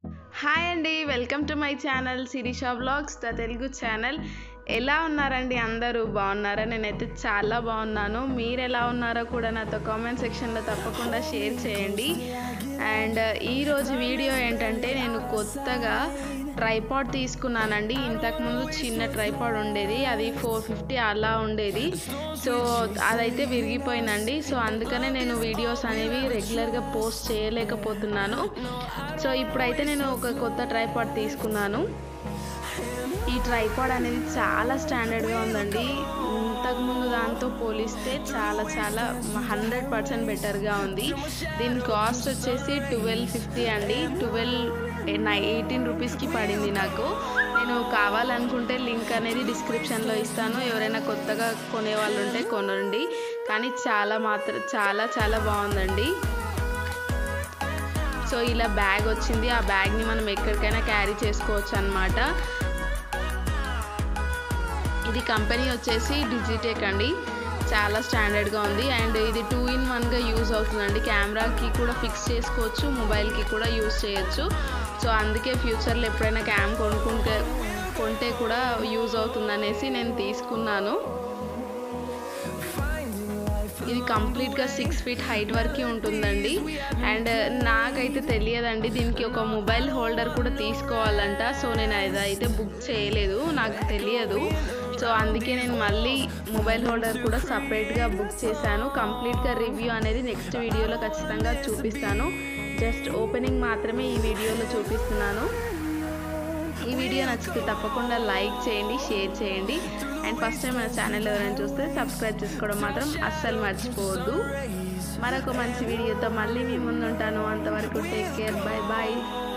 hi అండి welcome to my channel Sirisha blogs the Telugu channel ఎలా ఉన్నారండి అందరూ బాగున్నారా నేనైతే చాలా బాగున్నాను మీరు ఎలా ఉన్నారో కూడా నాతో కామెంట్ సెక్షన్లో తప్పకుండా షేర్ చేయండి అండ్ ఈరోజు వీడియో ఏంటంటే నేను కొత్తగా ట్రైపాడ్ తీసుకున్నానండి ఇంతకుముందు చిన్న ట్రైపాడ్ ఉండేది అది ఫోర్ ఫిఫ్టీ అలా ఉండేది సో అదైతే విరిగిపోయిందండి సో అందుకనే నేను వీడియోస్ అనేవి రెగ్యులర్గా పోస్ట్ చేయలేకపోతున్నాను సో ఇప్పుడైతే నేను ఒక కొత్త ట్రైపాడ్ తీసుకున్నాను ఈ ట్రైపాడ్ అనేది చాలా స్టాండర్డ్గా ఉందండి ఇంతకుముందు దాంతో పోలిస్తే చాలా చాలా హండ్రెడ్ పర్సెంట్ బెటర్గా ఉంది దీని కాస్ట్ వచ్చేసి ట్వెల్వ్ ఫిఫ్టీ అండి ట్వెల్వ్ ఎయిటీన్ రూపీస్కి పడింది నాకు నేను కావాలనుకుంటే లింక్ అనేది డిస్క్రిప్షన్లో ఇస్తాను ఎవరైనా కొత్తగా కొనే వాళ్ళు ఉంటే కొనండి కానీ చాలా మాత్రం చాలా చాలా బాగుందండి సో ఇలా బ్యాగ్ వచ్చింది ఆ బ్యాగ్ని మనం ఎక్కడికైనా క్యారీ చేసుకోవచ్చు అనమాట ఇది కంపెనీ వచ్చేసి డిజిటెక్ అండి చాలా స్టాండర్డ్గా ఉంది అండ్ ఇది టూ ఇన్ వన్గా యూజ్ అవుతుందండి కెమెరాకి కూడా ఫిక్స్ చేసుకోవచ్చు మొబైల్కి కూడా యూజ్ చేయొచ్చు సో అందుకే ఫ్యూచర్లో ఎప్పుడైనా క్యామ్ కొనుక్కుంటే కొంటే కూడా యూజ్ అవుతుందనేసి నేను తీసుకున్నాను ఇది కంప్లీట్గా సిక్స్ ఫీట్ హైట్ వరకు ఉంటుందండి అండ్ నాకైతే తెలియదండి దీనికి ఒక మొబైల్ హోల్డర్ కూడా తీసుకోవాలంట సో నేను అదైతే బుక్ చేయలేదు నాకు తెలియదు సో అందుకే నేను మళ్ళీ మొబైల్ హోల్డర్ కూడా సపరేట్గా బుక్ చేశాను కంప్లీట్గా రివ్యూ అనేది నెక్స్ట్ వీడియోలో ఖచ్చితంగా చూపిస్తాను జస్ట్ ఓపెనింగ్ మాత్రమే ఈ వీడియోలో చూపిస్తున్నాను ఈ వీడియో నచ్చితే తప్పకుండా లైక్ చేయండి షేర్ చేయండి అండ్ ఫస్ట్ టైం మన ఛానల్ ఎవరైనా చూస్తే సబ్స్క్రైబ్ చేసుకోవడం మాత్రం అస్సలు మర్చిపోవద్దు మరొక మంచి వీడియోతో మళ్ళీ మీ ముందుంటాను అంతవరకు టేక్ కేర్ బాయ్ బాయ్